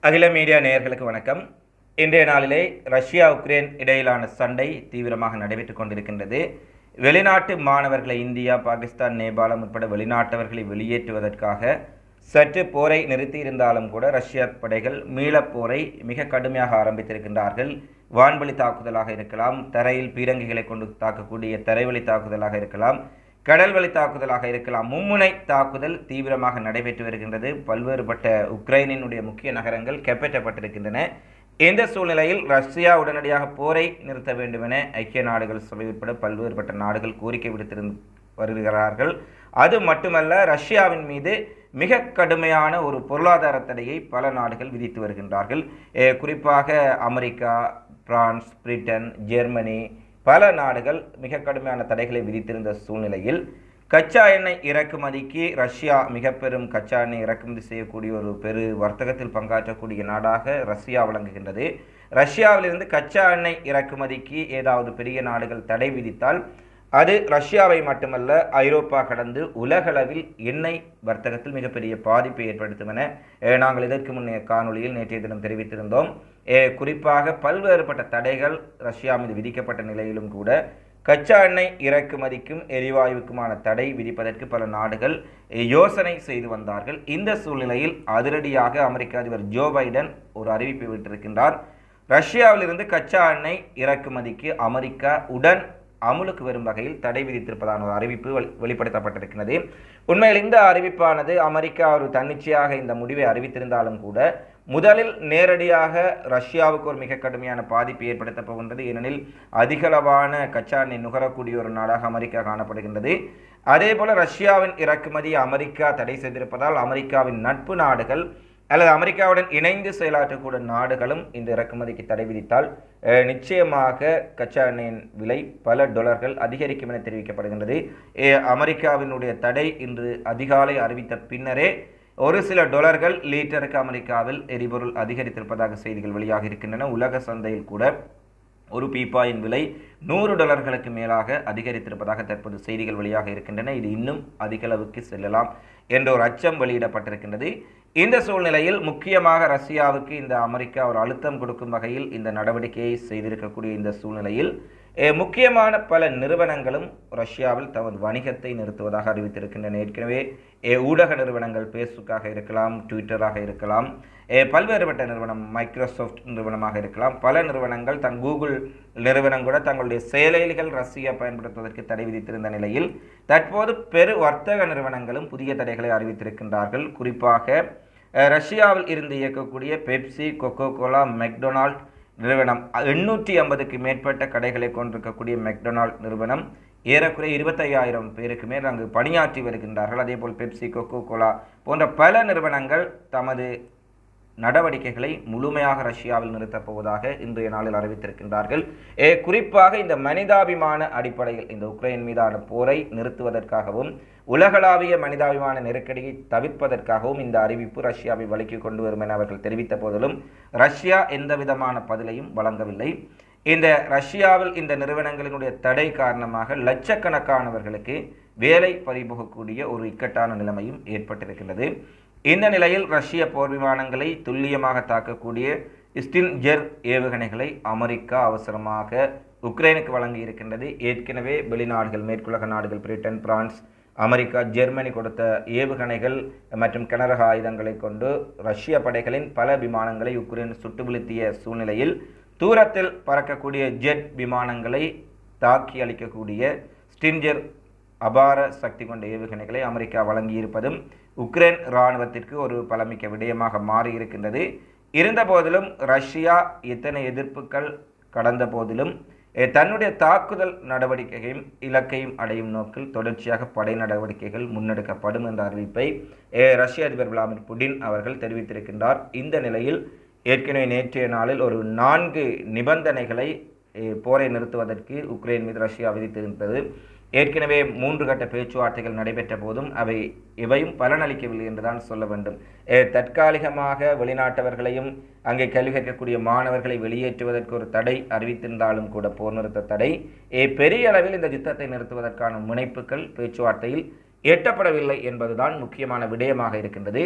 அகில மீடியா நேயர்களுக்கு வணக்கம் இன்றைய நாளிலே ரஷ்யா உக்ரைன் இடையிலான சண்டை தீவிரமாக நடைபெற்றுக் கொண்டிருக்கின்றது வெளிநாட்டு மாணவர்களை இந்தியா பாகிஸ்தான் நேபாளம் உட்பட வெளிநாட்டவர்களை வெளியேற்றுவதற்காக சற்று போரை நிறுத்தியிருந்தாலும் கூட ரஷ்ய படைகள் மீளப் போரை மிக கடுமையாக ஆரம்பித்திருக்கின்றார்கள் வான்வழி தாக்குதலாக இருக்கலாம் தரையில் பீரங்கிகளை கொண்டு தாக்கக்கூடிய தரைவழி தாக்குதலாக இருக்கலாம் கடல் வழி தாக்குதலாக இருக்கலாம் மும்முனை தாக்குதல் தீவிரமாக நடைபெற்று வருகின்றது பல்வேறுபட்ட உக்ரைனினுடைய முக்கிய நகரங்கள் கைப்பற்றப்பட்டிருக்கின்றன இந்த சூழ்நிலையில் ரஷ்யா உடனடியாக போரை நிறுத்த வேண்டும் என ஐக்கிய நாடுகள் சபை உட்பட பல்வேறுபட்ட நாடுகள் கோரிக்கை விடுத்திருந்து வருகிறார்கள் அது மட்டுமல்ல ரஷ்யாவின் மீது மிக கடுமையான ஒரு பொருளாதார தடையை பல நாடுகள் விதித்து வருகின்றார்கள் அஹ் குறிப்பாக அமெரிக்கா பிரான்ஸ் பிரிட்டன் ஜெர்மனி பல நாடுகள் மிக கடுமையான தடைகளை விதித்திருந்த சூழ்நிலையில் கச்சா எண்ணெய் இறக்குமதிக்கு ரஷ்யா மிக பெரும் கச்சா எண்ணெய் இறக்குமதி செய்யக்கூடிய ஒரு பெரு வர்த்தகத்தில் பங்காற்றக்கூடிய நாடாக ரஷ்யா விளங்குகின்றது ரஷ்யாவிலிருந்து கச்சா எண்ணெய் இறக்குமதிக்கு ஏதாவது பெரிய நாடுகள் தடை விதித்தால் அது ரஷ்யாவை மட்டுமல்ல ஐரோப்பா கடந்து உலகளவில் எண்ணெய் வர்த்தகத்தில் மிகப்பெரிய பாதிப்பை ஏற்படுத்தும் என அஹ், நாங்கள் இதற்கு முன்னைய காணொளியில் நேற்றைய தினம் தெரிவித்திருந்தோம் அஹ், குறிப்பாக பல்வேறுபட்ட தடைகள் ரஷ்யா மீது விதிக்கப்பட்ட நிலையிலும் கூட கச்சா எண்ணெய் இறக்குமதிக்கும் எரிவாயுவுக்குமான தடை விதிப்பதற்கு பல நாடுகள் அஹ், யோசனை செய்து வந்தார்கள் இந்த சூழ்நிலையில் அதிரடியாக அமெரிக்க அதிபர் ஜோ பைடன் ஒரு அறிவிப்பை விட்டிருக்கின்றார் ரஷ்யாவிலிருந்து கச்சா எண்ணெய் இறக்குமதிக்கு அமெரிக்கா உடன் அமுலுக்கு வரும் வகையில் தடை விதித்திருப்பதான ஒரு அறிவிப்பு வெளி- வெளிப்படுத்தப்பட்டிருக்கிறது உண்மையில் இந்த அறிவிப்பானது அமெரிக்கா ஒரு தன்னிச்சையாக இந்த முடிவை அறிவித்திருந்தாலும் கூட முதலில் நேரடியாக ரஷ்யாவுக்கு ஒரு மிக கடுமையான பாதிப்பு ஏற்படுத்த போகின்றது ஏனெனில் அதிகளவான கச்சா எண்ணெய் நுகரக்கூடிய ஒரு நாடாக அமெரிக்கா காணப்படுகின்றது அதே போல ரஷ்யாவின் இறக்குமதி அமெரிக்கா தடை செய்திருப்பதால் அமெரிக்காவின் நட்பு நாடுகள் அல்லது அமெரிக்காவுடன் இணைந்து செயலாற்றக்கூடிய நாடுகளும் இந்த இறக்குமதிக்கு தடை விதித்தால் அஹ், நிச்சயமாக கச்சா எண்ணெயின் விலை பல டாலர்கள் அதிகரிக்கும் என தெரிவிக்கப்படுகின்றது அஹ், அமெரிக்காவினுடைய தடை இன்று அதிகாலை அறிவித்த பின்னரே ஒரு சில டொலர்கள் லீட்டருக்கு அமெரிக்காவில் எரிபொருள் அதிகரித்திருப்பதாக செய்திகள் வெளியாக இருக்கின்றன உலக சந்தையில் கூட ஒரு பீப்பாயின் விலை நூறு டாலர்களுக்கு மேலாக அதிகரித்திருப்பதாக தற்போது செய்திகள் வெளியாக இருக்கின்றன இது இன்னும் அதிக அளவுக்கு செல்லலாம் என்ற ஒரு அச்சம் வெளியிடப்பட்டிருக்கின்றது இந்த சூழ்நிலையில் முக்கியமாக ரஷ்யாவுக்கு இந்த அமெரிக்கா ஒரு அழுத்தம் கொடுக்கும் வகையில் இந்த நடவடிக்கையை செய்திருக்கக்கூடிய இந்த சூழ்நிலையில் அஹ், முக்கியமான பல நிறுவனங்களும் ரஷ்யாவில் தமது வணிகத்தை நிறுத்துவதாக அறிவித்திருக்கின்றன ஏற்கனவே அஹ், ஊடக நிறுவனங்கள் ஃபேஸ்புக்காக இருக்கலாம் ட்விட்டராக இருக்கலாம் அஹ், பல்வேறுபட்ட நிறுவனம் மைக்ரோசாஃப்ட் நிறுவனமாக இருக்கலாம் பல நிறுவனங்கள் தன் கூகுள் நிறுவனம் கூட தங்களுடைய செயலிகள் ரஷ்யா பயன்படுத்துவதற்கு தடை விதித்திருந்த நிலையில் தற்போது பெரு வர்த்தக நிறுவனங்களும் புதிய தடைகளை அறிவித்திருக்கின்றார்கள் குறிப்பாக அஹ், ரஷ்யாவில் இருந்து இயக்கக்கூடிய பெப்சி கொக்கோ கோலா மெக்டொனால்ட் நிறுவனம் எண்ணூற்றி ஐம்பதுக்கு மேற்பட்ட கடைகளை கொண்டிருக்கக்கூடிய மெக்டொனால்ட் நிறுவனம் ஏறக்குறைய இருபத்தையாயிரம் பேருக்கு மேல் அங்கு பணியாற்றி வருகின்றார்கள் அதேபோல் பெப்சி கொக்கோ கோலா போன்ற பல நிறுவனங்கள் தமது நடவடிக்கைகளை முழுமையாக ரஷ்யாவில் நிறுத்தப் போவதாக இன்றைய நாளில் அறிவித்திருக்கின்றார்கள் ஏ, குறிப்பாக இந்த மனிதாபிமான அடிப்படையில் இந்த உக்ரைன் மீதான போரை நிறுத்துவதற்காகவும் உலகளாவிய மனிதாபிமான நெருக்கடியை தவிர்ப்பதற்காகவும் இந்த அறிவிப்பு ரஷ்யாவை வழிக்கு கொண்டு வரும் என அவர்கள் தெரிவித்த போதிலும் ரஷ்யா எந்த விதமான பதிலையும் வழங்கவில்லை இந்த ரஷ்யாவில் இந்த நிறுவனங்களினுடைய தடை காரணமாக லட்சக்கணக்கானவர்களுக்கு வேலை பறிபோகக்கூடிய ஒரு இக்கட்டான நிலைமையும் ஏற்பட்டிருக்கின்றது இந்த நிலையில் ரஷ்ய போர் விமானங்களை துல்லியமாக தாக்கக்கூடிய ஸ்டின்ஜெர் ஏவுகணைகளை அமெரிக்கா அவசரமாக உக்ரைனுக்கு வழங்கி இருக்கின்றது ஏற்கனவே வெளிநாடுகள் மேற்குலக நாடுகள் பிரிட்டன் பிரான்ஸ் அமெரிக்கா ஜெர்மனி கொடுத்த ஏவுகணைகள் மற்றும் கனரக ஆயுதங்களை கொண்டு ரஷ்ய படைகளின் பல விமானங்களை உக்ரைன் சுட்டு வீழ்த்திய சூழ்நிலையில் தூரத்தில் பறக்கக்கூடிய ஜெட் விமானங்களை தாக்கி அளிக்கக்கூடிய ஸ்டின்ஜர் அபார சக்தி கொண்ட ஏவுகணைகளை அமெரிக்கா வழங்கியிருப்பதும் உக்ரைன் இராணுவத்திற்கு ஒரு பலமிக்க விடயமாக மாறியிருக்கின்றது இருந்தபோதிலும் ரஷ்யா எத்தனை எதிர்ப்புகள் கடந்த போதிலும் eh, தன்னுடைய தாக்குதல் நடவடிக்கையையும் இலக்கையும் அடையும் நோக்கில் தொடர்ச்சியாக படை நடவடிக்கைகள் முன்னெடுக்கப்படும் என்ற அறிவிப்பை eh, ரஷ்ய அதிபர் விளாடிமிர் புடின் அவர்கள் தெரிவித்திருக்கின்றார் இந்த நிலையில் ஏற்கனவே நேற்றைய நாளில் ஒரு நான்கு நிபந்தனைகளை eh, போரை நிறுத்துவதற்கு உக்ரைன் மீது ரஷ்யா விதித்திருந்தது ஏற்கனவே மூன்று கட்ட பேச்சுவார்த்தைகள் நடைபெற்ற போதும் அவை எவையும் பலனளிக்கவில்லை என்றுதான் சொல்ல வேண்டும் அஹ் தற்காலிகமாக வெளிநாட்டவர்களையும் அங்கே கல்வி கற்கக்கூடிய மாணவர்களை வெளியேற்றுவதற்கு ஒரு தடை அறிவித்திருந்தாலும் கூட போர் நிறுத்த தடை அஹ் பெரிய அளவில் இந்த யுத்தத்தை நிறுத்துவதற்கான முனைப்புகள் பேச்சுவார்த்தையில் எட்டப்படவில்லை என்பதுதான் முக்கியமான விடயமாக இருக்கின்றது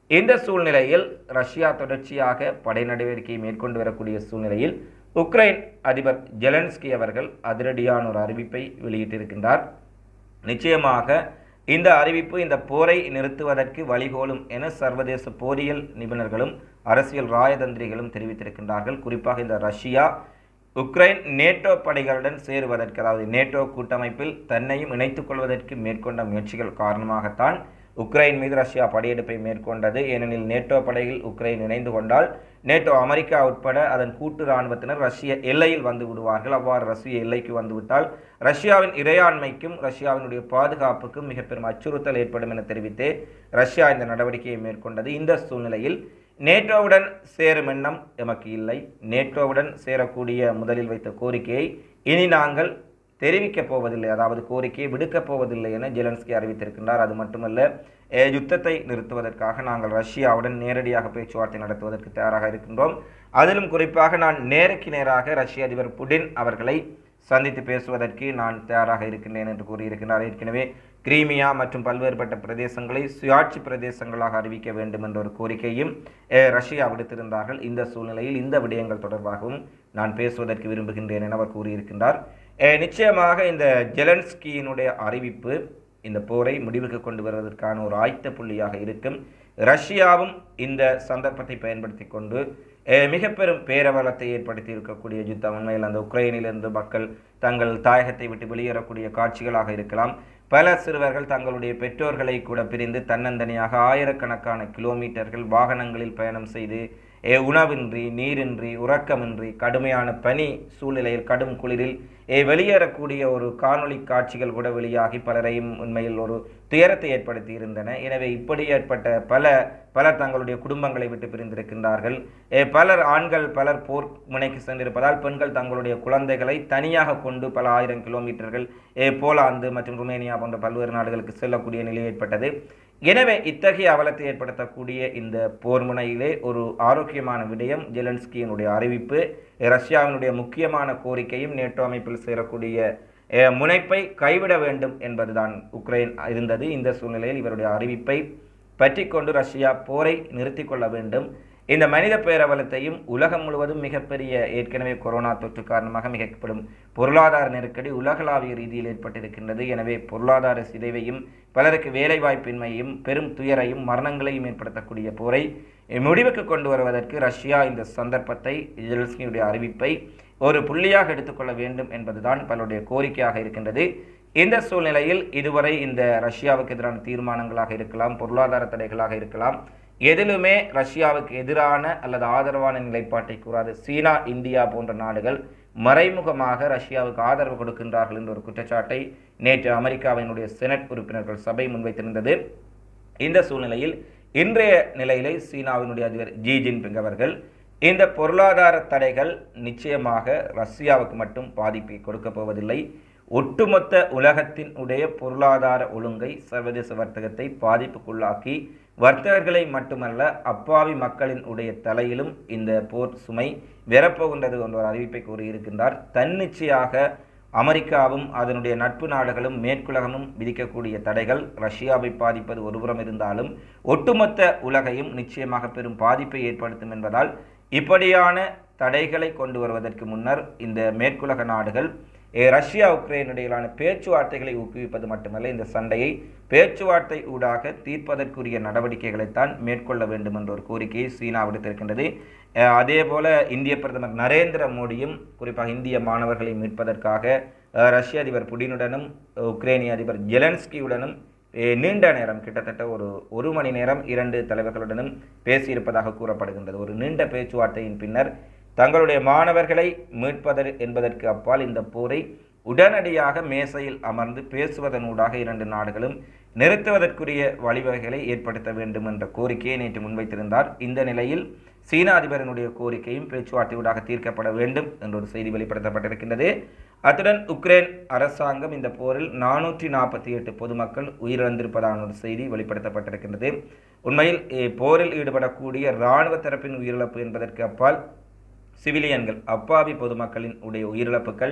இந்த சூழ்நிலையில் ரஷ்யா தொடர்ச்சியாக படை நடவடிக்கையை மேற்கொண்டு வரக்கூடிய சூழ்நிலையில் உக்ரைன் அதிபர் ஜெலன்ஸ்கி அவர்கள் அதிரடியான ஒரு அறிவிப்பை வெளியிட்டிருக்கின்றார் நிச்சயமாக இந்த அறிவிப்பு இந்த போரை நிறுத்துவதற்கு வழிகோலும் என சர்வதேச போரியல் நிபுணர்களும் அரசியல் ராயதந்திரிகளும் தெரிவித்திருக்கின்றார்கள் குறிப்பாக இந்த ரஷ்யா உக்ரைன் நேட்டோ படைகளுடன் சேருவதற்கு அதாவது நேட்டோ கூட்டமைப்பில் தன்னையும் இணைத்துக் கொள்வதற்கு மேற்கொண்ட முயற்சிகள் காரணமாகத்தான் உக்ரைன் மீது ரஷ்யா படையெடுப்பை மேற்கொண்டது ஏனெனில் நேட்டோ படையில் உக்ரைன் இணைந்து கொண்டால் நேட்டோ அமெரிக்கா உட்பட அதன் கூட்டு இராணுவத்தினர் ரஷ்ய எல்லையில் வந்து விடுவார்கள் அவ்வாறு ரஷ்ய எல்லைக்கு வந்துவிட்டால் ரஷ்யாவின் இறையாண்மைக்கும் ரஷ்யாவினுடைய பாதுகாப்புக்கும் மிக பெரும் அச்சுறுத்தல் ஏற்படும் என தெரிவித்து ரஷ்யா இந்த நடவடிக்கையை மேற்கொண்டது இந்த சூழ்நிலையில் நேட்டோவுடன் சேரும் எண்ணம் எமக்கு இல்லை நேட்டோவுடன் சேரக்கூடிய முதலில் வைத்த கோரிக்கையை இனி நாங்கள் தெரிவிக்கப் போவதில்லை அதாவது கோரிக்கையை விடுக்கப் போவதில்லை என ஜெலன்ஸ்கி அறிவித்திருக்கின்றார் அது மட்டுமல்ல அஹ், யுத்தத்தை நிறுத்துவதற்காக நாங்கள் ரஷ்யாவுடன் நேரடியாக பேச்சுவார்த்தை நடத்துவதற்கு தயாராக இருக்கின்றோம் அதிலும் குறிப்பாக நான் நேருக்கு நேராக ரஷ்ய அதிபர் புடின் அவர்களை சந்தித்து பேசுவதற்கு நான் தயாராக இருக்கின்றேன் என்று கூறியிருக்கிறார் ஏற்கனவே கிரீமியா மற்றும் பல்வேறுபட்ட பிரதேசங்களை சுயாட்சி பிரதேசங்களாக அறிவிக்க வேண்டும் என்ற ஒரு கோரிக்கையும் அஹ், ரஷ்யா விடுத்திருந்தார்கள் இந்த சூழ்நிலையில் இந்த விடயங்கள் தொடர்பாகவும் நான் பேசுவதற்கு விரும்புகின்றேன் என அவர் கூறியிருக்கின்றார் அஹ், நிச்சயமாக இந்த ஜெலன்ஸ்கியினுடைய அறிவிப்பு இந்த போரை முடிவுக்கு கொண்டு வருவதற்கான ஒரு ஆயத்த புள்ளியாக இருக்கும் ரஷ்யாவும் இந்த சந்தர்ப்பத்தை பயன்படுத்தி கொண்டு அஹ், மிக பெரும் பேரவலத்தை ஏற்படுத்தி இருக்கக்கூடிய யுத்தம் உண்மையில் அந்த உக்ரைனிலிருந்து மக்கள் தங்கள் தாயகத்தை விட்டு வெளியேறக்கூடிய காட்சிகளாக இருக்கலாம் பல சிறுவர்கள் தங்களுடைய பெற்றோர்களை கூட பிரிந்து தன்னந்தனியாக ஆயிரக்கணக்கான கிலோமீட்டர்கள் வாகனங்களில் பயணம் செய்து ஏ உணவின்றி நீரின்றி உறக்கமின்றி கடுமையான பனி சூழ்நிலையில் கடும் குளிரில் ஏ வெளியேறக்கூடிய ஒரு காணொளி காட்சிகள் கூட வெளியாகி பலரையும் உண்மையில் ஒரு துயரத்தை ஏற்படுத்தி இருந்தன எனவே இப்படி ஏற்பட்ட பல பலர் தங்களுடைய குடும்பங்களை விட்டு பிரிந்திருக்கின்றார்கள் ஏ பலர் ஆண்கள் பலர் போர் முனைக்கு சென்றிருப்பதால் பெண்கள் தங்களுடைய குழந்தைகளை தனியாக கொண்டு பல ஆயிரம் கிலோமீட்டர்கள் ஏ போலாந்து மற்றும் ருமேனியா போன்ற பல்வேறு நாடுகளுக்கு செல்லக்கூடிய நிலை ஏற்பட்டது எனவே இத்தகைய அவலத்தை ஏற்படுத்தக்கூடிய இந்த போர் முனையிலே ஒரு ஆரோக்கியமான விடயம் ஜெலன்ஸ்கியினுடைய அறிவிப்பு ரஷ்யாவினுடைய முக்கியமான கோரிக்கையும் நேட்டோ அமைப்பில் சேரக்கூடிய அஹ், முனைப்பை கைவிட வேண்டும் என்பதுதான் உக்ரைன் இருந்தது இந்த சூழ்நிலையில் இவருடைய அறிவிப்பை பற்றி கொண்டு ரஷ்யா போரை நிறுத்திக் கொள்ள வேண்டும் இந்த மனித பேரவலத்தையும் உலகம் முழுவதும் மிகப்பெரிய ஏற்கனவே கொரோனா தொற்று காரணமாக மிகப்படும் பொருளாதார நெருக்கடி உலகளாவிய ரீதியில் ஏற்பட்டிருக்கின்றது எனவே பொருளாதார சிதைவையும் பலருக்கு வேலைவாய்ப்பின்மையும் பெரும் துயரையும் மரணங்களையும் ஏற்படுத்தக்கூடிய போரை முடிவுக்கு கொண்டு வருவதற்கு ரஷ்யா இந்த சந்தர்ப்பத்தை ஜெலன்ஸ்கியுடைய அறிவிப்பை ஒரு புள்ளியாக எடுத்துக்கொள்ள வேண்டும் என்பதுதான் பலருடைய கோரிக்கையாக இருக்கின்றது இந்த சூழ்நிலையில் இதுவரை இந்த ரஷ்யாவுக்கு எதிரான தீர்மானங்களாக இருக்கலாம் பொருளாதார தடைகளாக இருக்கலாம் எதிலுமே ரஷ்யாவுக்கு எதிரான அல்லது ஆதரவான நிலைப்பாட்டை கூறாது சீனா இந்தியா போன்ற நாடுகள் மறைமுகமாக ரஷ்யாவுக்கு ஆதரவு கொடுக்கின்றார்கள் என்ற ஒரு குற்றச்சாட்டை நேற்று அமெரிக்காவினுடைய செனட் உறுப்பினர்கள் சபை முன்வைத்திருந்தது இந்த சூழ்நிலையில் இன்றைய நிலையிலே சீனாவினுடைய அதிபர் ஜி ஜின்பிங் அவர்கள் இந்த பொருளாதார தடைகள் நிச்சயமாக ரஷ்யாவுக்கு மட்டும் பாதிப்பை கொடுக்கப் போவதில்லை ஒட்டுமொத்த உலகத்தின் உடைய பொருளாதார ஒழுங்கை சர்வதேச வர்த்தகத்தை பாதிப்புக்குள்ளாக்கி வர்த்தகர்களை மட்டுமல்ல அப்பாவி மக்களின் உடைய தலையிலும் இந்த போர் சுமை வரப்போகின்றது என்ற ஒரு அறிவிப்பை கூறியிருக்கின்றார் தன்னிச்சையாக அமெரிக்காவும் அதனுடைய நட்பு நாடுகளும் மேற்குலகமும் விதிக்கக்கூடிய தடைகள் ரஷ்யாவை பாதிப்பது ஒருபுறம் இருந்தாலும் ஒட்டுமொத்த உலகையும் நிச்சயமாக பெரும் பாதிப்பை ஏற்படுத்தும் என்பதால் இப்படியான தடைகளை கொண்டு வருவதற்கு முன்னர் இந்த மேற்குலக நாடுகள் ஏ, ரஷ்யா உக்ரைன் இடையிலான பேச்சுவார்த்தைகளை ஊக்குவிப்பது மட்டுமல்ல இந்த சண்டையை பேச்சுவார்த்தை ஊடாக தீர்ப்பதற்குரிய நடவடிக்கைகளைத்தான் மேற்கொள்ள வேண்டும் என்ற ஒரு கோரிக்கையை சீனா விடுத்திருக்கின்றது அஹ், அதே போல இந்திய பிரதமர் நரேந்திர மோடியும் குறிப்பாக இந்திய மாணவர்களை மீட்பதற்காக அஹ், ரஷ்ய அதிபர் புடினுடனும் உக்ரைனிய அதிபர் ஜெலன்ஸ்கியுடனும் அஹ், நீண்ட நேரம் கிட்டத்தட்ட ஒரு ஒரு மணி நேரம் இரண்டு தலைவர்களுடனும் பேசியிருப்பதாக கூறப்படுகின்றது ஒரு நீண்ட பேச்சுவார்த்தையின் பின்னர் தங்களுடைய மாணவர்களை மீட்பதற் என்பதற்கு அப்பால் இந்த போரை உடனடியாக மேசையில் அமர்ந்து பேசுவதனூடாக இரண்டு நாடுகளும் நிறுத்துவதற்குரிய வழிவகைகளை ஏற்படுத்த வேண்டும் என்ற கோரிக்கையை நேற்று முன்வைத்திருந்தார் இந்த நிலையில் சீன அதிபரினுடைய கோரிக்கையும் பேச்சுவார்த்தையூடாக தீர்க்கப்பட வேண்டும் என்ற ஒரு செய்தி வெளிப்படுத்தப்பட்டிருக்கின்றது அத்துடன் உக்ரைன் அரசாங்கம் இந்த போரில் நானூற்றி நாற்பத்தி எட்டு பொதுமக்கள் உயிரிழந்திருப்பதான ஒரு செய்தி வெளிப்படுத்தப்பட்டிருக்கின்றது உண்மையில் eh, போரில் ஈடுபடக்கூடிய இராணுவ தரப்பின் உயிரிழப்பு என்பதற்கு அப்பால் சிவிலியன்கள் அப்பாவி பொதுமக்களின் உடைய உயிரிழப்புகள்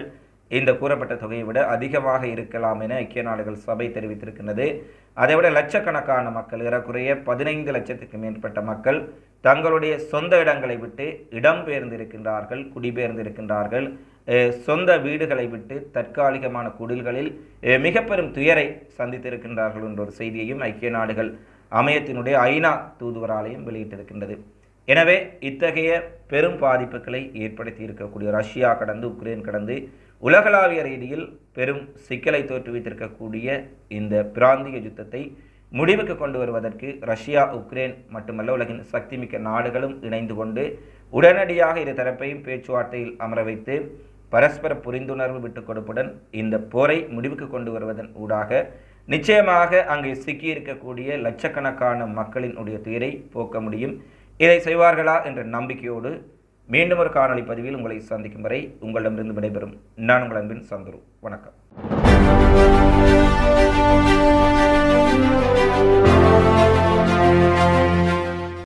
இந்த கூறப்பட்ட தொகையை விட அதிகமாக இருக்கலாம் என ஐக்கிய நாடுகள் சபை தெரிவித்திருக்கின்றது அதைவிட லட்சக்கணக்கான மக்கள் ஏறக்குறைய பதினைந்து லட்சத்துக்கு மேற்பட்ட மக்கள் தங்களுடைய சொந்த இடங்களை விட்டு இடம்பெயர்ந்திருக்கின்றார்கள் குடிபெயர்ந்திருக்கின்றார்கள் அஹ் சொந்த வீடுகளை விட்டு தற்காலிகமான குடில்களில் அஹ் மிக பெரும் துயரை சந்தித்திருக்கின்றார்கள் என்ற ஒரு செய்தியையும் ஐக்கிய நாடுகள் அமையத்தினுடைய ஐநா தூதுவராலயம் வெளியிட்டிருக்கின்றது எனவே இத்தகைய பெரும் பாதிப்புகளை ஏற்படுத்தி இருக்கக்கூடிய ரஷ்யா கடந்து உக்ரைன் கடந்து உலகளாவிய ரீதியில் பெரும் சிக்கலை தோற்றுவித்திருக்கக்கூடிய இந்த பிராந்திய யுத்தத்தை முடிவுக்கு கொண்டு வருவதற்கு ரஷ்யா உக்ரைன் மட்டுமல்ல உலகின் சக்திமிக்க நாடுகளும் இணைந்து கொண்டு உடனடியாக இரு தரப்பையும் பேச்சுவார்த்தையில் அமர வைத்து பரஸ்பர புரிந்துணர்வு விட்டுக் கொடுப்புடன் இந்த போரை முடிவுக்கு கொண்டு வருவதன் ஊடாக நிச்சயமாக அங்கே சிக்கியிருக்கக்கூடிய லட்சக்கணக்கான மக்களின் உடைய துயரை போக்க முடியும் இதை செய்வார்களா என்ற நம்பிக்கையோடு மீண்டும் ஒரு காணொளி பதிவில் உங்களை சந்திக்கும் வரை உங்களிடமிருந்து விடைபெறும் நான் உங்கள் அன்பின் சந்துரு வணக்கம்